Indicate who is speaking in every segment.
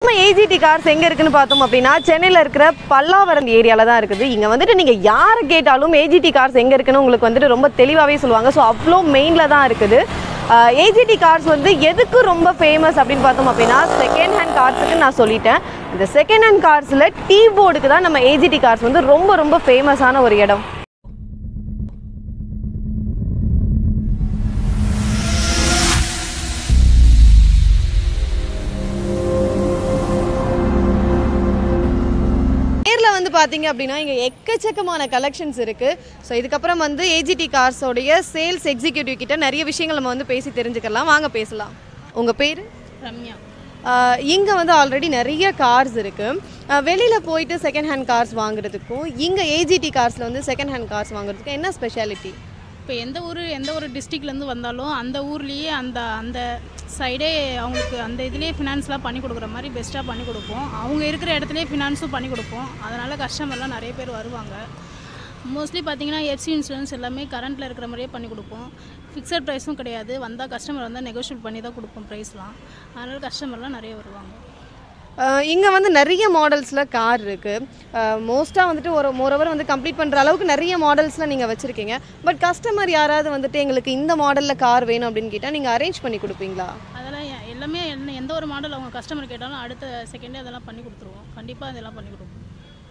Speaker 1: நம்ம AGT cars எங்கே இருக்குன்னு பார்த்தோம் அப்படின்னா சென்னையில் இருக்கிற பல்லாவரம் ஏரியாவில் தான் இருக்குது இங்கே வந்துட்டு நீங்கள் யாரை கேட்டாலும் ஏஜிடி கார்ஸ் எங்கே இருக்குன்னு உங்களுக்கு வந்துட்டு ரொம்ப தெளிவாகவே சொல்லுவாங்க ஸோ அவ்வளோ மெயினில் தான் இருக்குது ஏஜிடி கார்ஸ் வந்து எதுக்கு ரொம்ப ஃபேமஸ் அப்படின்னு பார்த்தோம் அப்படின்னா செகண்ட் ஹேண்ட் கார்ஸுக்கு நான் சொல்லிட்டேன் இந்த செகண்ட் ஹேண்ட் கார்ஸில் டீ போர்டுக்கு தான் நம்ம ஏஜிடி கார்ஸ் வந்து ரொம்ப ரொம்ப ஃபேமஸான ஒரு இடம் நேரில் வந்து பார்த்தீங்க அப்படின்னா இங்கே எக்கச்சக்கமான கலெக்ஷன்ஸ் இருக்குது ஸோ இதுக்கப்புறம் வந்து ஏஜிடி கார்ஸோடைய சேல்ஸ் எக்ஸிக்யூட்டிவ் கிட்ட நிறைய விஷயங்கள் நம்ம வந்து பேசி தெரிஞ்சுக்கலாம் வாங்க பேசலாம் உங்கள் பேர்
Speaker 2: ரம்யா
Speaker 1: இங்கே வந்து ஆல்ரெடி நிறைய கார்ஸ் இருக்குது வெளியில் போயிட்டு செகண்ட் ஹேண்ட் கார்ஸ் வாங்குறதுக்கும் இங்கே ஏஜிடி கார்ஸில் வந்து செகண்ட் ஹேண்ட் கார்ஸ் வாங்குறதுக்கும் என்ன ஸ்பெஷாலிட்டி
Speaker 2: இப்போ எந்த ஊர் எந்த ஒரு டிஸ்ட்ரிக்ட்லேருந்து வந்தாலும் அந்த ஊர்லேயே அந்த அந்த சைடே அவங்களுக்கு அந்த இதுலேயே ஃபினான்ஸ்லாம் பண்ணி கொடுக்குற மாதிரி பெஸ்ட்டாக பண்ணி கொடுப்போம் அவங்க இருக்கிற இடத்துலையே ஃபினான்ஸும் பண்ணி கொடுப்போம் அதனால் கஸ்டமர்லாம் நிறைய பேர் வருவாங்க மோஸ்ட்லி பார்த்தீங்கன்னா எஃப்சி இன்சூரன்ஸ் எல்லாமே கரண்ட்டில் இருக்கிற மாதிரியே பண்ணி கொடுப்போம் ஃபிக்ஸட் ப்ரைஸும் கிடையாது வந்தால் கஸ்டமர் வந்தால் நெகோஷியேட் பண்ணி தான் கொடுப்போம் ப்ரைஸ்லாம் அதனால் கஸ்டமர்லாம் நிறைய வருவாங்க
Speaker 1: இங்கே வந்து நிறைய மாடல்ஸில் கார் இருக்குது மோஸ்ட்டாக வந்துட்டு ஒரு மோரோவர் வந்து கம்ப்ளீட் பண்ணுற அளவுக்கு நிறைய மாடல்ஸ்லாம் நீங்கள் வச்சுருக்கீங்க பட் கஸ்டமர் யாராவது வந்துட்டு எங்களுக்கு இந்த மாடலில் கார் வேணும் அப்படின்னு கேட்டால் நீங்கள் அரேஞ்ச் பண்ணி கொடுப்பீங்களா
Speaker 2: அதெல்லாம் எ- எல்லாமே என்ன எந்த ஒரு மாடல் அவங்க கஸ்டமர் கேட்டாலும் அடுத்த செகண்டே அதெல்லாம் பண்ணி கொடுத்துருவோம் கண்டிப்பாக அதெல்லாம் பண்ணி கொடுப்போம்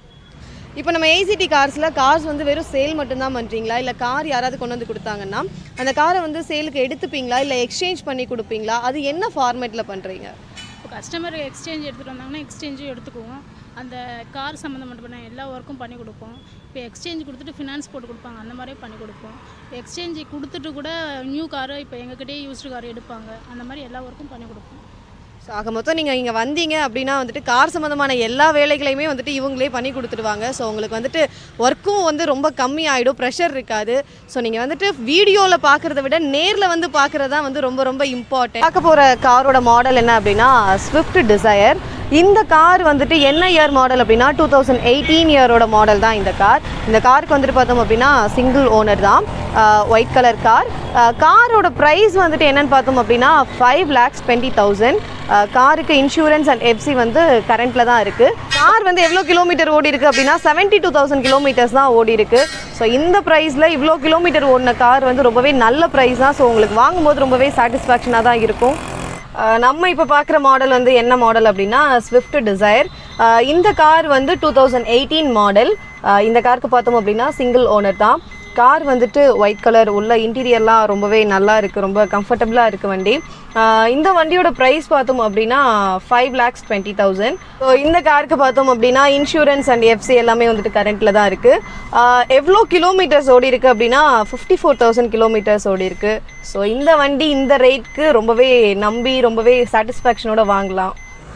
Speaker 1: இப்போ நம்ம ஏசிடி கார்ஸில் கார்ஸ் வந்து வெறும் சேல் மட்டும்தான் பண்ணுறீங்களா இல்லை கார் யாராவது கொண்டு வந்து கொடுத்தாங்கன்னா அந்த காரை வந்து சேலுக்கு எடுத்துப்பீங்களா இல்லை எக்ஸ்சேஞ்ச் பண்ணி கொடுப்பீங்களா அது என்ன ஃபார்மேட்டில் பண்ணுறீங்க
Speaker 2: இப்போ கஸ்டமர் எக்ஸ்சேஞ்ச் எடுத்துகிட்டு வந்தாங்கன்னா எக்ஸ்சேஞ்சும் எடுத்துக்குவோம் அந்த கார் சம்மந்தப்பட்ட எல்லா ஒர்க்கும் பண்ணி கொடுப்போம் இப்போ எக்ஸ்சேஞ்ச் கொடுத்துட்டு ஃபினான்ஸ் போட்டு கொடுப்பாங்க அந்த மாதிரியே பண்ணி கொடுப்போம் எக்ஸ்சேஞ்ச் கொடுத்துட்டு கூட நியூ காரு இப்போ எங்ககிட்டயே யூஸ்டு கார் எடுப்பாங்க அந்த மாதிரி எல்லா ஒர்க்கும் பண்ணி கொடுப்போம்
Speaker 1: ஸோ ஆக மொத்தம் நீங்கள் இங்கே வந்தீங்க அப்படின்னா வந்துட்டு கார் சம்மந்தமான எல்லா வேலைகளையுமே வந்துட்டு இவங்களே பண்ணி கொடுத்துடுவாங்க ஸோ உங்களுக்கு வந்துட்டு ஒர்க்கும் வந்து ரொம்ப கம்மி ஆகிடும் ப்ரெஷர் இருக்காது ஸோ நீங்கள் வந்துட்டு வீடியோவில் பார்க்குறத விட நேரில் வந்து பார்க்குறது தான் வந்து ரொம்ப ரொம்ப இம்பார்ட்டன்ட் பார்க்க போகிற காரோட மாடல் என்ன அப்படின்னா ஸ்விஃப்ட் டிசையர் இந்த கார் வந்துட்டு என்ன இயர் மாடல் அப்படின்னா டூ தௌசண்ட் எயிட்டீன் இயரோட மாடல் தான் இந்த கார் இந்த காருக்கு வந்துட்டு பார்த்தோம் அப்படின்னா சிங்கிள் ஓனர் தான் ஒயிட் கலர் கார் காரோட ப்ரைஸ் வந்துட்டு என்னன்னு பார்த்தோம் அப்படின்னா ஃபைவ் லேக்ஸ் டுவெண்ட்டி தௌசண்ட் காருக்கு இன்சூரன்ஸ் அண்ட் எஃப்சி வந்து கரண்ட்டில் தான் இருக்குது கார் வந்து எவ்வளோ கிலோமீட்டர் ஓடி இருக்கு அப்படின்னா செவன்ட்டி டூ தௌசண்ட் கிலோமீட்டர்ஸ் தான் ஓடி இருக்கு ஸோ இந்த ப்ரைஸில் இவ்வளோ கிலோமீட்டர் ஓடின கார் வந்து ரொம்பவே நல்ல ப்ரைஸ் தான் ஸோ உங்களுக்கு வாங்கும்போது ரொம்பவே சாட்டிஸ்ஃபேக்ஷனாக தான் இருக்கும் அஹ் நம்ம இப்போ பார்க்குற மாடல் வந்து என்ன மாடல் அப்படின்னா ஸ்விஃப்ட் டிசைர் இந்த கார் வந்து டூ தௌசண்ட் எயிட்டீன் மாடல் இந்த காருக்கு பார்த்தோம் அப்படின்னா சிங்கிள் ஓனர் தான் கார் வந்துட்டு ஒயிட் கலர் உள்ள இன்டீரியர்லாம் ரொம்பவே நல்லா இருக்குது ரொம்ப கம்ஃபர்டபுளாக இருக்குது வண்டி அஹ் இந்த வண்டியோட ப்ரைஸ் பார்த்தோம் அப்படின்னா five lakhs twenty thousand so இந்த காருக்கு பார்த்தோம் அப்படின்னா இன்சூரன்ஸ் அண்ட் எஃப்சி எல்லாமே வந்துட்டு கரண்ட்டில் தான் இருக்குது எவ்வளோ கிலோமீட்டர்ஸ் ஓடி இருக்கு அப்படின்னா ஃபிஃப்டி ஃபோர் தௌசண்ட் கிலோமீட்டர்ஸ் ஓடி இருக்கு ஸோ இந்த வண்டி இந்த ரேட்க்கு ரொம்பவே நம்பி ரொம்பவே சாட்டிஸ்ஃபேக்ஷனோட வாங்கலாம்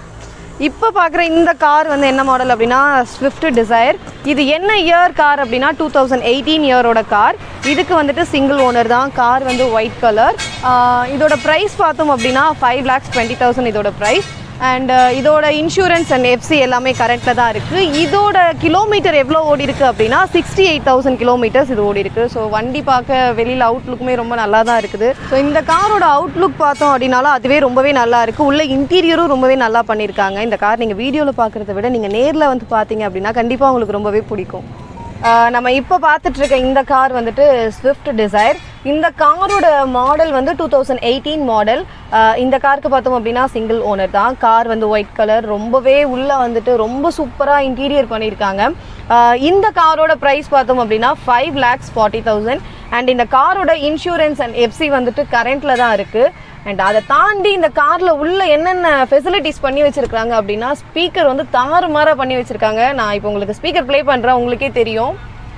Speaker 1: இப்போ பார்க்குற இந்த கார் வந்து என்ன மாடல் அப்படின்னா ஸ்விஃப்ட் டிசைர் இது என்ன இயர் கார் அப்படின்னா டூ தௌசண்ட் எயிட்டீன் இயரோட கார் இதுக்கு வந்துட்டு சிங்கிள் ஓனர் தான் கார் வந்து ஒயிட் கலர் இதோட ப்ரைஸ் பார்த்தோம் அப்படின்னா ஃபைவ் லேக்ஸ் டுவெண்ட்டி தௌசண்ட் இதோட ப்ரைஸ் அண்ட் இதோட இன்சூரன்ஸ் அண்ட் எஃப்சி எல்லாமே கரெக்டில் தான் இருக்குது இதோட கிலோமீட்டர் எவ்வளோ ஓடி இருக்கு அப்படின்னா சிக்ஸ்டி எயிட் தௌசண்ட் கிலோமீட்டர்ஸ் இது ஓடி இருக்கு ஸோ வண்டி பார்க்க வெளியில் அவுட்லுக்குமே ரொம்ப நல்லா தான் இருக்குது ஸோ இந்த காரோட அவுட்லுக் பார்த்தோம் அப்படின்னாலும் அதுவே ரொம்பவே நல்லா இருக்குது உள்ள இன்டீரியரும் ரொம்பவே நல்லா பண்ணியிருக்காங்க இந்த கார் நீங்கள் வீடியோவில் பார்க்குறத விட நீங்கள் நேரில் வந்து பார்த்தீங்க அப்படின்னா கண்டிப்பாக உங்களுக்கு ரொம்பவே பிடிக்கும் ஆஹ் நம்ம இப்போ பார்த்துட்டு இருக்க இந்த கார் வந்துட்டு ஸ்விஃப்ட் டிசைர் இந்த காரோட மாடல் வந்து டூ தௌசண்ட் எயிட்டீன் மாடல் இந்த காருக்கு பார்த்தோம் அப்படின்னா சிங்கிள் ஓனர் தான் கார் வந்து ஒயிட் கலர் ரொம்பவே உள்ளே வந்துட்டு ரொம்ப சூப்பராக இன்டீரியர் பண்ணியிருக்காங்க ஆஹ் இந்த காரோட ப்ரைஸ் பார்த்தோம் அப்படின்னா five lakhs forty thousand and இந்த காரோட இன்சூரன்ஸ் அண்ட் எஃப்சி வந்துட்டு கரண்ட்டில் தான் இருக்குது அண்ட் அதை தாண்டி இந்த காரில் உள்ள என்னென்ன ஃபெசிலிட்டிஸ் பண்ணி வச்சிருக்காங்க அப்படின்னா ஸ்பீக்கர் வந்து தாறுமாறாக பண்ணி வச்சிருக்காங்க நான் இப்போ உங்களுக்கு ஸ்பீக்கர் ப்ளே பண்ணுறேன் உங்களுக்கே தெரியும்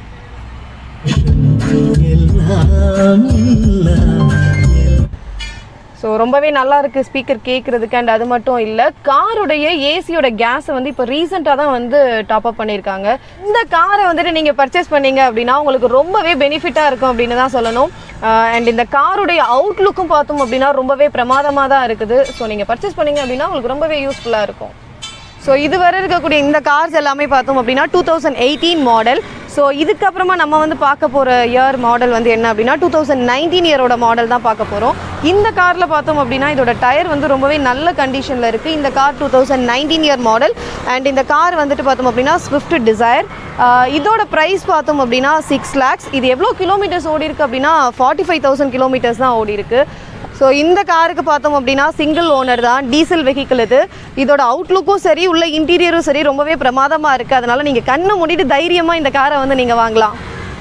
Speaker 3: எல்லாம் எல்லாம்
Speaker 1: ஸோ ரொம்பவே நல்லா இருக்கு ஸ்பீக்கர் கேட்குறதுக்கு அண்ட் அது மட்டும் இல்லை காருடைய ஏசியோட கேஸை வந்து இப்போ ரீசெண்டாக தான் வந்து டாப் அப் பண்ணியிருக்காங்க இந்த காரை வந்துட்டு நீங்கள் பர்ச்சேஸ் பண்ணீங்க அப்படின்னா உங்களுக்கு ரொம்பவே பெனிஃபிட்டாக இருக்கும் அப்படின்னு தான் சொல்லணும் அண்ட் இந்த காருடைய அவுட்லுக்கும் பார்த்தோம் அப்படின்னா ரொம்பவே பிரமாதமாக தான் இருக்குது ஸோ நீங்கள் பர்ச்சேஸ் பண்ணீங்க அப்படின்னா உங்களுக்கு ரொம்பவே யூஸ்ஃபுல்லாக இருக்கும் ஸோ இதுவரை இருக்கக்கூடிய இந்த கார்ஸ் எல்லாமே பார்த்தோம் அப்படின்னா two thousand eighteen model so இதுக்கப்புறமா நம்ம வந்து பார்க்க போகிற இயர் மாடல் வந்து என்ன அப்படின்னா டூ தௌசண்ட் நைன்டீன் இயரோட மாடல் தான் பார்க்க போகிறோம் இந்த காரில் பார்த்தோம் அப்படின்னா இதோட டயர் வந்து ரொம்பவே நல்ல கண்டிஷனில் இருக்குது இந்த car two thousand nineteen year model and இந்த கார் வந்துட்டு பார்த்தோம் அப்படின்னா ஸ்விஃப்ட் டிசைர் இதோட ப்ரைஸ் பார்த்தோம் அப்படின்னா சிக்ஸ் லேக்ஸ் இது எவ்வளோ கிலோமீட்டர்ஸ் ஓடி இருக்கு அப்படின்னா ஃபார்ட்டி ஃபைவ் தௌசண்ட் கிலோமீட்டர்ஸ் தான் ஓடி இருக்கு ஸோ இந்த காருக்கு பார்த்தோம் அப்படின்னா சிங்கிள் ஓனர் தான் டீசல் வெஹிக்கிள் இது இதோட அவுட்லுக்கும் சரி உள்ள இன்டீரியரும் சரி ரொம்பவே பிரமாதமாக இருக்குது அதனால் நீங்கள் கண்ணை மூடிட்டு தைரியமாக இந்த காரை வந்து நீங்கள் வாங்கலாம்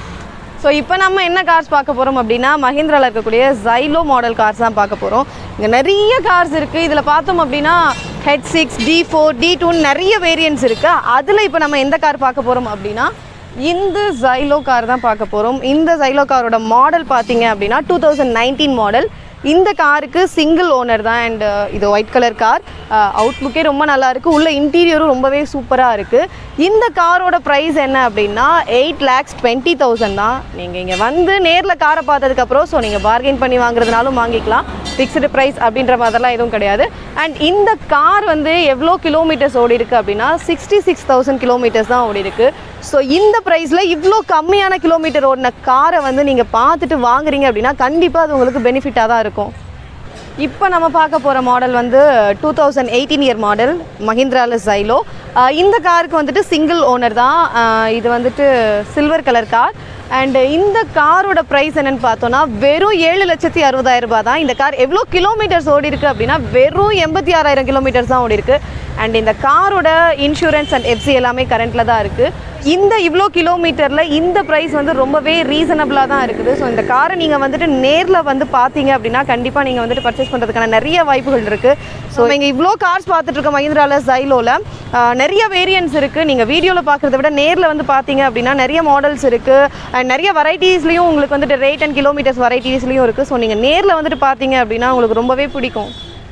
Speaker 1: ஸோ இப்போ நம்ம என்ன கார்ஸ் பார்க்க போகிறோம் அப்படின்னா மஹிந்திராவில் இருக்கக்கூடிய ஜைலோ மாடல் கார்ஸ் தான் பார்க்க போகிறோம் இங்கே நிறைய கார்ஸ் இருக்குது இதில் பார்த்தோம் அப்படின்னா head six D four D டூன்னு நிறைய வேரியன்ட்ஸ் இருக்குது அதில் இப்போ நம்ம எந்த கார் பார்க்க போகிறோம் அப்படின்னா இந்த ஜைலோ கார் தான் பார்க்க போகிறோம் இந்த ஜைலோ காரோட மாடல் பார்த்தீங்க அப்படின்னா டூ தௌசண்ட் நைன்டீன் மாடல் இந்த காருக்கு சிங்கிள் ஓனர் தான் அண்ட் இது ஒயிட் கலர் கார் அவுட்லுக்கே ரொம்ப நல்லா இருக்கு உள்ள இன்டீரியரும் ரொம்பவே சூப்பராக இருக்குது இந்த காரோட ப்ரைஸ் என்ன அப்படின்னா எயிட் லேக்ஸ் டுவெண்ட்டி தௌசண்ட் தான் நீங்கள் இங்கே வந்து நேரில் காரை பார்த்ததுக்கப்புறம் ஸோ நீங்கள் பார்கெயின் பண்ணி வாங்குறதுனாலும் வாங்கிக்கலாம் ஃபிக்ஸ்டு ப்ரைஸ் அப்படின்ற மாதிரிலாம் எதுவும் கிடையாது அண்ட் இந்த கார் வந்து எவ்வளோ கிலோமீட்டர்ஸ் ஓடி இருக்கு அப்படின்னா சிக்ஸ்டி சிக்ஸ் தௌசண்ட் கிலோமீட்டர்ஸ் தான் ஓடி இருக்கு ஸோ இந்த ப்ரைஸில் இவ்வளோ கம்மியான கிலோமீட்டர் ஓடின காரை வந்து நீங்கள் பார்த்துட்டு வாங்குறீங்க அப்படின்னா கண்டிப்பாக அது உங்களுக்கு பெனிஃபிட்டாக தான் இருக்கும் இப்போ நம்ம பார்க்க போகிற மாடல் வந்து two thousand eighteen year model மஹிந்திரால ஜைலோ இந்த காருக்கு வந்துட்டு சிங்கிள் ஓனர் தான் அஹ் இது வந்துட்டு சில்வர் கலர் கார் அண்ட் இந்த காரோட ப்ரைஸ் என்னன்னு பார்த்தோன்னா வெறும் ஏழு லட்சத்தி அறுபதாயிரம் ரூபாய் தான் இந்த கார் எவ்வளோ கிலோமீட்டர்ஸ் ஓடி இருக்கு அப்படின்னா வெறும் எண்பத்தி ஆறாயிரம் கிலோமீட்டர்ஸ் தான் ஓடி இருக்கு அண்ட் இந்த காரோட இன்சூரன்ஸ் அண்ட் எஃப்சி எல்லாமே கரண்ட்டில் தான் இருக்குது இந்த இவ்வளோ கிலோமீட்டரில் இந்த ப்ரைஸ் வந்து ரொம்பவே ரீசனபிளாக தான் இருக்குது ஸோ இந்த காரை நீங்கள் வந்துட்டு நேரில் வந்து பார்த்தீங்க அப்படின்னா கண்டிப்பாக நீங்கள் வந்துட்டு பர்ச்சேஸ் பண்ணுறதுக்கான நிறைய வாய்ப்புகள் இருக்குது ஸோ நீங்கள் இவ்வளோ கார்ஸ் பார்த்துட்டு இருக்க மஹிந்திரால ஜைலோவில் நிறைய வேரியன்ட்ஸ் இருக்குது நீங்கள் வீடியோவில் பார்க்குறத விட நேரில் வந்து பார்த்தீங்க அப்படின்னா நிறைய மாடல்ஸ் இருக்குது அண்ட் நிறைய வெரைட்டிஸ்லையும் உங்களுக்கு வந்துட்டு ரேட் அண்ட் கிலோமீட்டர்ஸ் வெரைட்டிஸ்லையும் இருக்குது ஸோ நீங்கள் நேரில் வந்துட்டு பார்த்தீங்க அப்படின்னா உங்களுக்கு ரொம்பவே பிடிக்கும்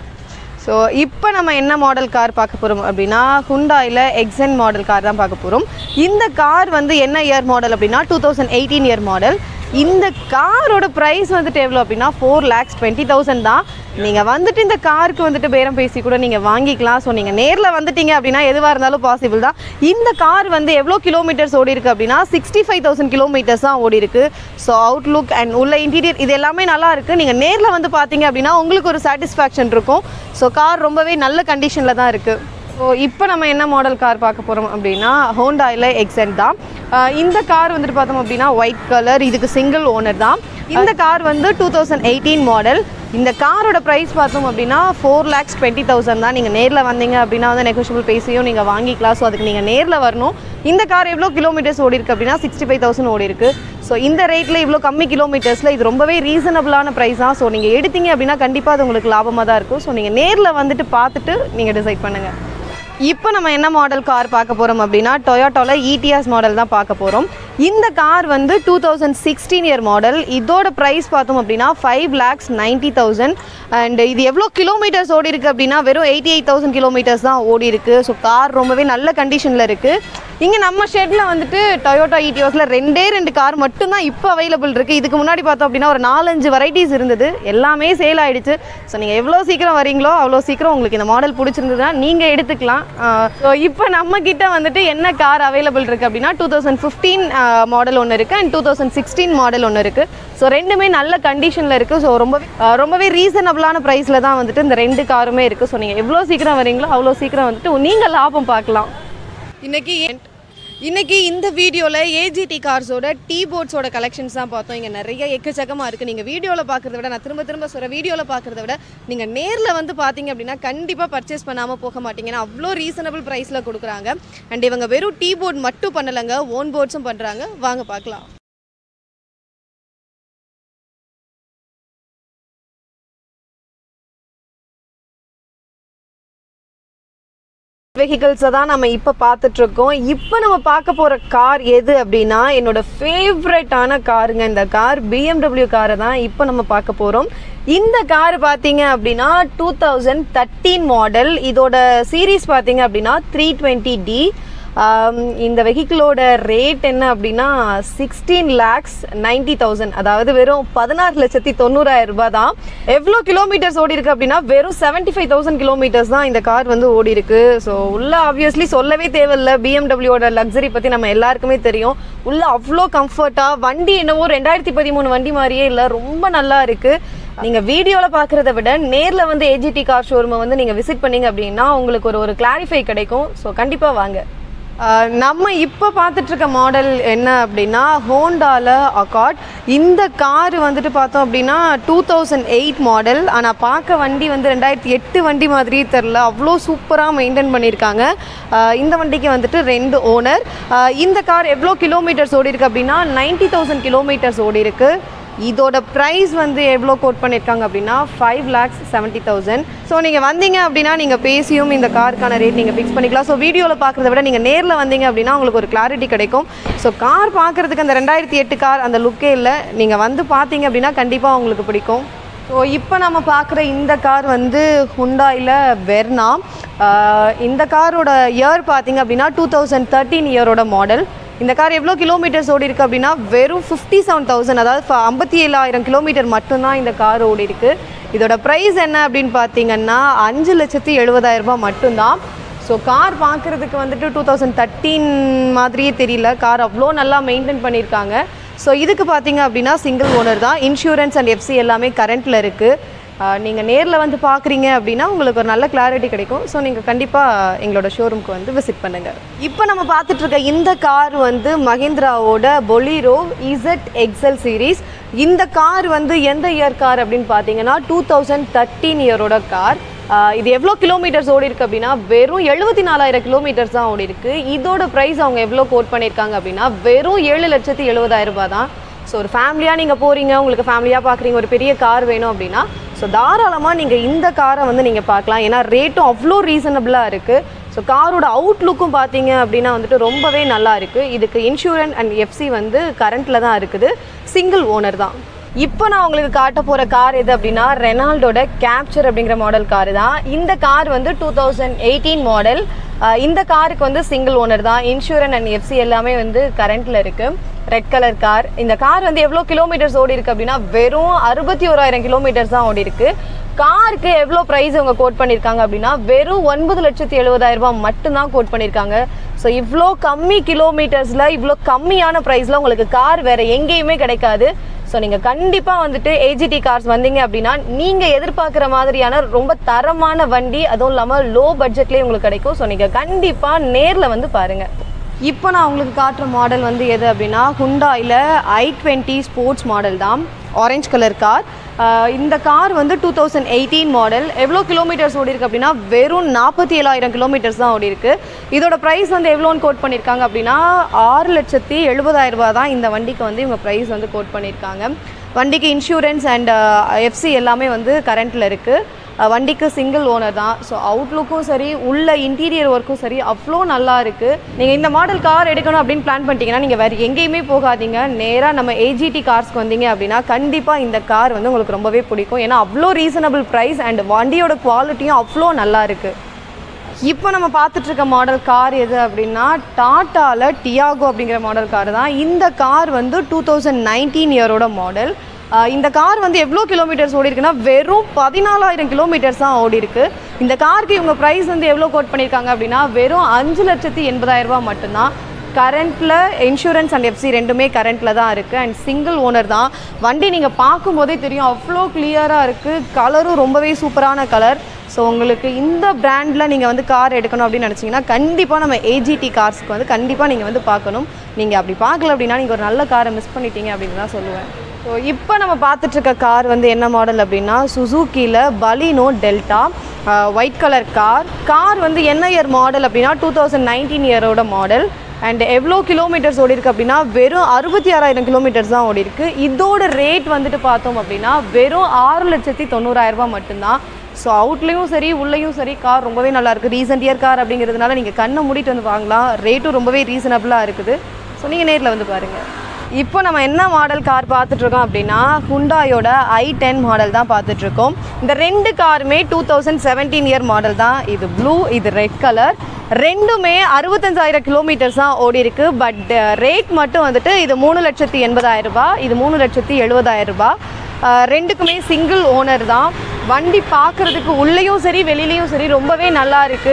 Speaker 1: ஸோ இப்போ நம்ம என்ன மாடல் கார் பார்க்க போகிறோம் அப்படின்னா ஹுண்டாயில் எக்ஸன் மாடல் கார் தான் பார்க்க போகிறோம் இந்த கார் வந்து என்ன இயர் மாடல் அப்படின்னா two thousand eighteen year model இந்த காரோட ப்ரைஸ் வந்துட்டு எவ்வளோ அப்படின்னா ஃபோர் லேக்ஸ் டுவெண்ட்டி தௌசண்ட் தான் நீங்கள் வந்துட்டு இந்த காருக்கு வந்துட்டு பேரம் பேசி கூட நீங்கள் வாங்கிக்கலாம் ஸோ நீங்கள் நேரில் வந்துட்டீங்க அப்படின்னா எதுவாக இருந்தாலும் பாசிபிள் தான் இந்த கார் வந்து எவ்வளோ கிலோமீட்டர்ஸ் ஓடி இருக்கு அப்படின்னா சிக்ஸ்டி ஃபைவ் தௌசண்ட் கிலோமீட்டர்ஸ் தான் ஓடி இருக்கு ஸோ அவுட்லுக் அண்ட் உள்ள இன்டீரியர் இது எல்லாமே நல்லா இருக்குது நீங்கள் நேரில் வந்து பார்த்தீங்க அப்படின்னா உங்களுக்கு ஒரு சாட்டிஸ்ஃபேக்ஷன் இருக்கும் ஸோ கார் ரொம்பவே நல்ல கண்டிஷனில் தான் இருக்குது ஸோ இப்போ நம்ம என்ன மாடல் கார் பார்க்க போகிறோம் அப்படின்னா ஹோண்டாயில் எக்ஸென்ட் தான் அஹ் இந்த கார் வந்துட்டு பார்த்தோம் அப்படின்னா ஒயிட் கலர் இதுக்கு சிங்கிள் ஓனர் தான் இந்த கார் வந்து டூ தௌசண்ட் எயிட்டீன் மாடல் இந்த காரோட ப்ரைஸ் பார்த்தோம் அப்படின்னா ஃபோர் லேக்ஸ் டுவெண்ட்டி தௌசண்ட் தான் நீங்கள் நேரில் வந்தீங்க அப்படின்னா வந்து நெகோஷியபிள் பேசியும் நீங்கள் வாங்கிக்கலாம் ஸோ அதுக்கு நீங்கள் நேரில் வரணும் இந்த கார் எவ்வளோ கிலோமீட்டர்ஸ் ஓடி இருக்கு அப்படின்னா சிக்ஸ்டி ஃபைவ் தௌசண்ட் ஓடி இருக்கு ஸோ இந்த ரேட்டில் இவ்வளோ கம்மி கிலோமீட்டர்ஸில் இது ரொம்பவே ரீசனபிளான ப்ரைஸ் தான் ஸோ நீங்கள் எடுத்தீங்க அப்படின்னா கண்டிப்பாக அது உங்களுக்கு லாபமாக தான் இருக்கும் ஸோ நீங்கள் நேரில் வந்துட்டு பார்த்துட்டு நீங்கள் டிசைட் பண்ணுங்கள் இப்போ நம்ம என்ன மாடல் கார் பார்க்க போகிறோம் அப்படின்னா டொயோட்டோவில் இடிஎஸ் மாடல் தான் பார்க்க போகிறோம் இந்த கார் வந்து two thousand sixteen year model இதோட ப்ரைஸ் பார்த்தோம் அப்படின்னா five lakhs ninety thousand and இது எவ்வளோ கிலோமீட்டர்ஸ் ஓடி இருக்கு அப்படின்னா வெறும் எயிட்டி எயிட் தௌசண்ட் கிலோமீட்டர்ஸ் தான் ஓடி இருக்கு ஸோ கார் ரொம்பவே நல்ல கண்டிஷனில் இருக்குது இங்கே நம்ம ஷெட்டில் வந்துட்டு டொயோட்டா இடியோஸில் ரெண்டே ரெண்டு கார் மட்டும்தான் இப்போ அவைலபிள் இருக்குது இதுக்கு முன்னாடி பார்த்தோம் அப்படின்னா ஒரு நாலஞ்சு வெரைட்டிஸ் இருந்தது எல்லாமே சேல் ஆயிடுச்சு ஸோ நீங்கள் எவ்வளோ சீக்கிரம் வரீங்களோ அவ்வளோ சீக்கிரம் உங்களுக்கு இந்த மாடல் பிடிச்சிருந்ததுன்னா நீங்கள் எடுத்துக்கலாம் ஸோ இப்போ நம்ம கிட்ட வந்துட்டு என்ன கார் அவைலபிள் இருக்குது அப்படின்னா டூ தௌசண்ட் ஃபிஃப்டீன் மாடல் ஒன்று இருக்குது and two thousand sixteen model ஒன்று இருக்குது ஸோ ரெண்டுமே நல்ல கண்டிஷனில் இருக்குது ஸோ ரொம்பவே அஹ், ரொம்பவே ரீசனபிளான ப்ரைஸில் தான் வந்துட்டு இந்த ரெண்டு காருமே இருக்குது ஸோ நீங்கள் எவ்வளோ சீக்கிரம் வரீங்களோ அவ்வளோ சீக்கிரம் வந்துட்டு நீங்கள் லாபம் பார்க்கலாம் இன்னைக்கு இன்னைக்கு இந்த வீடியோவில் ஏஜிடி கார்ஸோட டீ போர்ட்ஸோட கலெக்ஷன்ஸ் தான் பார்த்தோம் இங்கே நிறைய எக்கச்சக்கமாக இருக்குது நீங்கள் வீடியோவில் பார்க்குறத விட நான் திரும்ப திரும்ப சொல்கிற வீடியோவில் பார்க்குறத விட நீங்கள் நேரில் வந்து பார்த்தீங்க அப்படின்னா கண்டிப்பாக பர்ச்சேஸ் பண்ணாமல் போக மாட்டீங்க ஏன்னா அவ்வளோ ரீசனபிள் ப்ரைஸில் கொடுக்குறாங்க அண்ட் இவங்க வெறும் டீ போர்ட் மட்டும் பண்ணலைங்க ஓன் போர்ட்ஸும் பண்ணுறாங்க வாங்க பார்க்கலாம் வெஹிக்கிள்ஸை தான் நம்ம இப்போ பார்த்துட்ருக்கோம் இப்போ நம்ம பார்க்க போகிற கார் எது அப்படின்னா என்னோட ஃபேவரட்டான காருங்க இந்த கார் பிஎம்டபிள்யூ காரை தான் இப்போ நம்ம பார்க்க போகிறோம் இந்த கார் பார்த்தீங்க அப்படின்னா டூ தௌசண்ட் தேர்ட்டீன் மாடல் இதோட சீரீஸ் பார்த்தீங்க அப்படின்னா த்ரீ டுவெண்ட்டி டி இந்த வெஹிக்கிளோட ரேட் என்ன அப்படின்னா சிக்ஸ்டீன் லேக்ஸ் நைன்டி தௌசண்ட் அதாவது வெறும் பதினாறு லட்சத்தி தொண்ணூறாயிரம் ரூபாய் தான் எவ்வளோ கிலோமீட்டர்ஸ் ஓடி இருக்கு அப்படின்னா வெறும் செவன்ட்டி ஃபைவ் தௌசண்ட் கிலோமீட்டர்ஸ் தான் இந்த கார் வந்து ஓடி இருக்கு ஸோ உள்ள ஆப்வியஸ்லி சொல்லவே தேவையில்ல பிஎம்டபிள்யூட லக்ஸரி பற்றி நம்ம எல்லாருக்குமே தெரியும் உள்ள அவ்வளோ கம்ஃபர்ட்டாக வண்டி என்னவோ ரெண்டாயிரத்தி பதிமூணு வண்டி மாதிரியே இல்லை ரொம்ப நல்லா இருக்கு நீங்கள் வீடியோவில் பார்க்குறத விட நேரில் வந்து ஏஜிடி கார் ஷோரூமை வந்து நீங்கள் விசிட் பண்ணீங்க அப்படின்னா உங்களுக்கு ஒரு ஒரு கிளாரிஃபை கிடைக்கும் ஸோ கண்டிப்பாக வாங்க ஆஹ் நம்ம இப்போ பார்த்துட்டு இருக்க மாடல் என்ன அப்படின்னா ஹோண்டால அக்கார்ட் இந்த கார் வந்துட்டு பார்த்தோம் அப்படின்னா டூ தௌசண்ட் எயிட் மாடல் ஆனால் பார்க்க வண்டி வந்து ரெண்டாயிரத்தி எட்டு வண்டி மாதிரியே தெரில அவ்வளோ சூப்பராக மெயின்டைன் பண்ணியிருக்காங்க ஆஹ் இந்த வண்டிக்கு வந்துட்டு ரெண்டு ஓனர் இந்த கார் எவ்வளோ கிலோமீட்டர்ஸ் ஓடி இருக்கு அப்படின்னா நைன்டி தௌசண்ட் கிலோமீட்டர்ஸ் ஓடி இருக்கு இதோட ப்ரைஸ் வந்து எவ்வளோ கோட் பண்ணியிருக்காங்க அப்படின்னா five lakhs seventy thousand so நீங்கள் வந்தீங்க அப்படின்னா நீங்கள் பேசியும் இந்த காருக்கான ரேட் நீங்கள் ஃபிக்ஸ் பண்ணிக்கலாம் ஸோ வீடியோவில் பார்க்குறத விட நீங்கள் நேரில் வந்தீங்க அப்படின்னா உங்களுக்கு ஒரு கிளாரிட்டி கிடைக்கும் ஸோ கார் பார்க்குறதுக்கு அந்த ரெண்டாயிரத்தி எட்டு கார் அந்த லுக்கே இல்லை நீங்கள் வந்து பார்த்தீங்க அப்படின்னா கண்டிப்பாக உங்களுக்கு பிடிக்கும் ஸோ இப்போ நம்ம பார்க்குற இந்த கார் வந்து ஹுண்டாயில் வெர்னா ஆஹ் இந்த காரோட இயர் பார்த்தீங்க அப்படின்னா டூ தௌசண்ட் தேர்ட்டீன் இயரோட மாடல் இந்த கார் எவ்வளோ கிலோமீட்டர்ஸ் ஓடி இருக்கு அப்படின்னா வெறும் ஃபிஃப்டி செவன் தௌசண்ட் அதாவது ஃப- ஐம்பத்தி ஏழாயிரம் கிலோமீட்டர் மட்டும்தான் இந்த கார் ஓடி இருக்கு இதோட ப்ரைஸ் என்ன அப்படின்னு பார்த்தீங்கன்னா அஞ்சு லட்சத்தி எழுபதாயிரம் ரூபாய் மட்டும்தான் ஸோ கார் பார்க்குறதுக்கு வந்துட்டு டூ தௌசண்ட் தேர்ட்டீன் மாதிரியே தெரியல கார் அவ்வளோ நல்லா மெயின்டைன் பண்ணியிருக்காங்க ஸோ இதுக்கு பார்த்தீங்க அப்படின்னா சிங்கிள் ஓனர் தான் இன்சூரன்ஸ் அண்ட் எஃப்சி எல்லாமே கரண்ட்டில் இருக்குது நீங்கள் நேரில் வந்து பார்க்குறீங்க அப்படின்னா உங்களுக்கு ஒரு நல்ல கிளாரிட்டி கிடைக்கும் ஸோ நீங்கள் கண்டிப்பாக எங்களோட ஷோரூம்க்கு வந்து விசிட் பண்ணுங்கள் இப்போ நம்ம பார்த்துட்டு இருக்க இந்த கார் வந்து மஹிந்திராவோட பொலீரோ இசட் எக்ஸல் சீரீஸ் இந்த கார் வந்து எந்த இயர் கார் அப்படின்னு பார்த்தீங்கன்னா டூ தௌசண்ட் தேர்ட்டீன் இயரோட கார் இது எவ்வளோ கிலோமீட்டர்ஸ் ஓடி இருக்கு அப்படின்னா வெறும் எழுபத்தி நாலாயிரம் கிலோமீட்டர்ஸ் தான் ஓடி இருக்கு இதோட ப்ரைஸ் அவங்க எவ்வளோ கோட் பண்ணியிருக்காங்க அப்படின்னா வெறும் ஏழு லட்சத்தி எழுபதாயிரம் ரூபாய் தான் ஸோ ஒரு ஃபேமிலியாக நீங்கள் போகிறீங்க உங்களுக்கு ஃபேமிலியாக பார்க்குறீங்க ஒரு பெரிய கார் வேணும் அப்படின்னா ஸோ தாராளமாக நீங்கள் இந்த காரை வந்து நீங்கள் பார்க்கலாம் ஏன்னா ரேட்டும் அவ்வளோ ரீசனபிளாக இருக்குது ஸோ காரோட அவுட்லுக்கும் பார்த்தீங்க அப்படின்னா வந்துட்டு ரொம்பவே நல்லா இருக்குது இதுக்கு இன்சூரன்ஸ் அண்ட் எஃப்சி வந்து கரண்ட்டில் தான் இருக்குது சிங்கிள் ஓனர் தான் இப்போ நான் உங்களுக்கு காட்ட போகிற கார் எது அப்படின்னா ரெனால்டோட கேப்சர் அப்படிங்கிற மாடல் கார் தான் இந்த கார் வந்து டூ தௌசண்ட் எயிட்டீன் மாடல் இந்த காருக்கு வந்து சிங்கிள் ஓனர் தான் இன்சூரன்ஸ் அண்ட் எஃப்சி எல்லாமே வந்து கரண்ட்டில் இருக்குது ரெட் கலர் கார் இந்த கார் வந்து எவ்வளோ கிலோமீட்டர்ஸ் ஓடி இருக்கு அப்படின்னா வெறும் அறுபத்தி ஓராயிரம் கிலோமீட்டர்ஸ் தான் ஓடி இருக்கு காருக்கு எவ்வளோ ப்ரைஸ் அவங்க கோட் பண்ணியிருக்காங்க அப்படின்னா வெறும் ஒன்பது லட்சத்தி எழுபதாயிரம் ரூபாய் மட்டும்தான் கோட் பண்ணியிருக்காங்க ஸோ இவ்வளோ கம்மி கிலோமீட்டர்ஸில் இவ்வளோ கம்மியான ப்ரைஸில் உங்களுக்கு கார் வேறு எங்கேயுமே கிடைக்காது ஸோ நீங்கள் கண்டிப்பாக வந்துட்டு ஏஜிடி கார்ஸ் வந்தீங்க அப்படின்னா நீங்கள் எதிர்பார்க்குற மாதிரியான ரொம்ப தரமான வண்டி அதுவும் இல்லாமல் லோ பட்ஜெட்லேயே உங்களுக்கு கிடைக்கும் ஸோ நீங்கள் கண்டிப்பாக நேரில் வந்து பாருங்கள் இப்போ நான் உங்களுக்கு காட்டுற மாடல் வந்து எது அப்படின்னா ஹுண்டாயில் ஐ டுவெண்ட்டி ஸ்போர்ட்ஸ் மாடல் தான் ஆரஞ்சு கலர் கார் இந்த கார் வந்து டூ தௌசண்ட் எயிட்டீன் மாடல் எவ்வளோ கிலோமீட்டர்ஸ் ஓடி இருக்கு அப்படின்னா வெறும் நாற்பத்தி ஏழாயிரம் கிலோமீட்டர்ஸ் தான் ஓடி இருக்கு இதோட ப்ரைஸ் வந்து எவ்வளோன்னு கோட் பண்ணியிருக்காங்க அப்படின்னா ஆறு லட்சத்தி எழுபதாயிரம் ரூபாய் தான் இந்த வண்டிக்கு வந்து இவங்க ப்ரைஸ் வந்து கோட் பண்ணியிருக்காங்க வண்டிக்கு இன்சூரன்ஸ் அண்ட் எஃப்சி எல்லாமே வந்து கரண்ட்டில் இருக்குது அஹ் வண்டிக்கு சிங்கிள் ஓனர் தான் ஸோ அவுட்லுக்கும் சரி உள்ள இன்டீரியர் ஒர்க்கும் சரி அவ்வளோ நல்லா இருக்குது நீங்கள் இந்த மாடல் கார் எடுக்கணும் அப்படின்னு பிளான் பண்ணிட்டீங்கன்னா நீங்கள் வேறு எங்கேயுமே போகாதீங்க நேராக நம்ம ஏஜிடி கார்ஸ்க்கு வந்தீங்க அப்படின்னா கண்டிப்பாக இந்த கார் வந்து உங்களுக்கு ரொம்பவே பிடிக்கும் ஏன்னா அவ்வளோ ரீசனபிள் ப்ரைஸ் அண்ட் வண்டியோட குவாலிட்டியும் அவ்வளோ நல்லா இருக்குது இப்போ நம்ம பார்த்துட்டு இருக்க மாடல் கார் எது அப்படின்னா டாட்டாவில் டியாகோ அப்படிங்கிற மாடல் கார் தான் இந்த கார் வந்து டூ தௌசண்ட் நைன்டீன் இயரோட மாடல் இந்த கார் வந்து எவ்வளோ கிலோமீட்டர்ஸ் ஓடி இருக்குன்னா வெறும் பதினாலாயிரம் கிலோமீட்டர்ஸ் தான் ஓடி இருக்கு இந்த காருக்கு இவங்க ப்ரைஸ் வந்து எவ்வளோ கோட் பண்ணியிருக்காங்க அப்படின்னா வெறும் அஞ்சு லட்சத்தி எண்பதாயிரம் ரூபாய் மட்டும்தான் கரண்ட்டில் இன்சூரன்ஸ் அண்ட் எஃப்சி ரெண்டுமே கரண்ட்டில் தான் இருக்குது அண்ட் சிங்கிள் ஓனர் தான் வண்டி நீங்கள் பார்க்கும்போதே தெரியும் அவ்வளோ கிளியராக இருக்குது கலரும் ரொம்பவே சூப்பரான கலர் ஸோ உங்களுக்கு இந்த பிராண்டில் நீங்கள் வந்து கார் எடுக்கணும் அப்படின்னு நினச்சிங்கன்னா கண்டிப்பாக நம்ம ஏஜிடி கார்ஸ்க்கு வந்து கண்டிப்பாக நீங்கள் வந்து பார்க்கணும் நீங்கள் அப்படி பார்க்கல அப்படின்னா நீங்கள் ஒரு நல்ல காரை மிஸ் பண்ணிட்டீங்க அப்படின்னு தான் சொல்லுவேன் ஸோ இப்போ நம்ம பார்த்துட்டு இருக்க கார் வந்து என்ன மாடல் அப்படின்னா சுசுக்கியில் Baleno Delta white colour car car வந்து என்ன இயர் மாடல் அப்படின்னா டூ தௌசண்ட் நைன்டீன் இயரோட மாடல் அண்ட் எவ்வளோ கிலோமீட்டர்ஸ் ஓடி இருக்கு அப்படின்னா வெறும் அறுபத்தி ஆறாயிரம் கிலோமீட்டர்ஸ் தான் ஓடி இருக்கு இதோட ரேட் வந்துட்டு பார்த்தோம் அப்படின்னா வெறும் ஆறு லட்சத்தி தொண்ணூறாயிரம் ரூபாய் மட்டும்தான் ஸோ அவுட்லேயும் சரி உள்ளேயும் சரி கார் ரொம்பவே நல்லா இருக்குது ரீசெண்ட் இயர் கார் அப்படிங்கிறதுனால நீங்கள் கண்ணை மூடிட்டு வந்து வாங்கலாம் ரேட்டும் ரொம்பவே ரீசனபிளாக இருக்குது ஸோ நீங்கள் நேரில் வந்து பாருங்கள் இப்போ நம்ம என்ன மாடல் கார் பார்த்துட்ருக்கோம் அப்படின்னா ஹுண்டாயோட ஐ டென் மாடல் தான் பார்த்துட்ருக்கோம் இந்த ரெண்டு காருமே two thousand seventeen year model தான் இது ப்ளூ இது ரெட் கலர் ரெண்டுமே அறுபத்தஞ்சாயிரம் கிலோமீட்டர்ஸ் தான் ஓடி இருக்கு பட் ரேட் மட்டும் வந்துட்டு இது மூணு லட்சத்தி எண்பதாயிரம் ரூபாய் இது மூணு லட்சத்தி எழுபதாயிரம் ரூபாய் அஹ் ரெண்டுக்குமே சிங்கிள் ஓனர் தான் வண்டி பார்க்குறதுக்கு உள்ளேயும் சரி வெளியிலையும் சரி ரொம்பவே நல்லா இருக்குது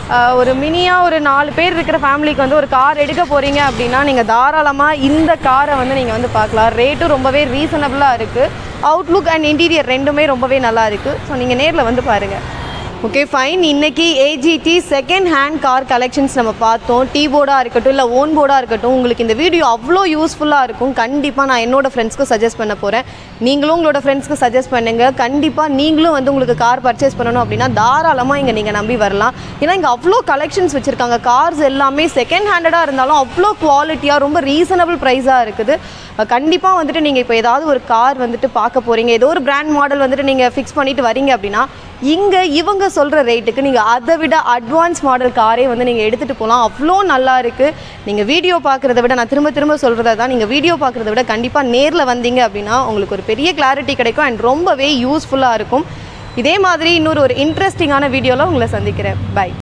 Speaker 1: ஆஹ், ஒரு மினியாக ஒரு நாலு பேர் இருக்கிற ஃபேமிலிக்கு வந்து ஒரு கார் எடுக்க போகிறீங்க அப்படின்னா நீங்கள் தாராளமாக இந்த காரை வந்து நீங்கள் வந்து பார்க்கலாம் ரேட்டும் ரொம்பவே ரீசனபிளாக இருக்குது அவுட்லுக் அண்ட் இன்டீரியர் ரெண்டுமே ரொம்பவே நல்லா இருக்குது ஸோ நீங்கள் நேரில் வந்து பாருங்கள் ஓகே ஃபைன் இன்னைக்கு AGT second hand car collections நம்ம பார்த்தோம் டீ போர்டாக இருக்கட்டும் இல்லை ஓன் போர்டாக இருக்கட்டும் உங்களுக்கு இந்த வீடியோ அவ்வளோ யூஸ்ஃபுல்லாக இருக்கும் கண்டிப்பாக நான் என்னோட ஃப்ரெண்ட்ஸ்க்கு சஜஸ்ட் பண்ண போகிறேன் நீங்களும் உங்களோட ஃப்ரெண்ட்ஸ்க்கு சஜஸ்ட் பண்ணுங்கள் கண்டிப்பாக நீங்களும் வந்து உங்களுக்கு கார் பர்ச்சேஸ் பண்ணணும் அப்படின்னா தாராளமாக இங்கே நீங்கள் நம்பி வரலாம் ஏன்னா இங்கே அவ்வளோ கலெக்ஷன்ஸ் வச்சுருக்காங்க கார்ஸ் எல்லாமே செகண்ட் ஹேண்டடாக இருந்தாலும் அவ்வளோ குவாலிட்டியாக ரொம்ப ரீசனபிள் ப்ரைஸாக இருக்குது கண்டிப்பாக வந்துட்டு நீங்கள் இப்போ ஏதாவது ஒரு கார் வந்துட்டு பார்க்க போகிறீங்க ஏதோ ஒரு பிராண்ட் மாடல் வந்துட்டு நீங்கள் ஃபிக்ஸ் பண்ணிட்டு வரீங்க அப்படின்னா இங்கே இவங்க சொல்கிற ரேட்டுக்கு நீங்கள் அதை விட அட்வான்ஸ் மாடல் காரே வந்து நீங்கள் எடுத்துகிட்டு போகலாம் அவ்வளோ நல்லா இருக்குது நீங்கள் வீடியோ பார்க்குறத விட நான் திரும்ப திரும்ப சொல்கிறத தான் நீங்கள் வீடியோ பார்க்குறத விட கண்டிப்பாக நேரில் வந்தீங்க அப்படின்னா உங்களுக்கு ஒரு பெரிய கிளாரிட்டி கிடைக்கும் அண்ட் ரொம்பவே யூஸ்ஃபுல்லாக இருக்கும் இதே மாதிரி இன்னொரு ஒரு இன்ட்ரெஸ்டிங்கான வீடியோவில் உங்களை சந்திக்கிறேன் பை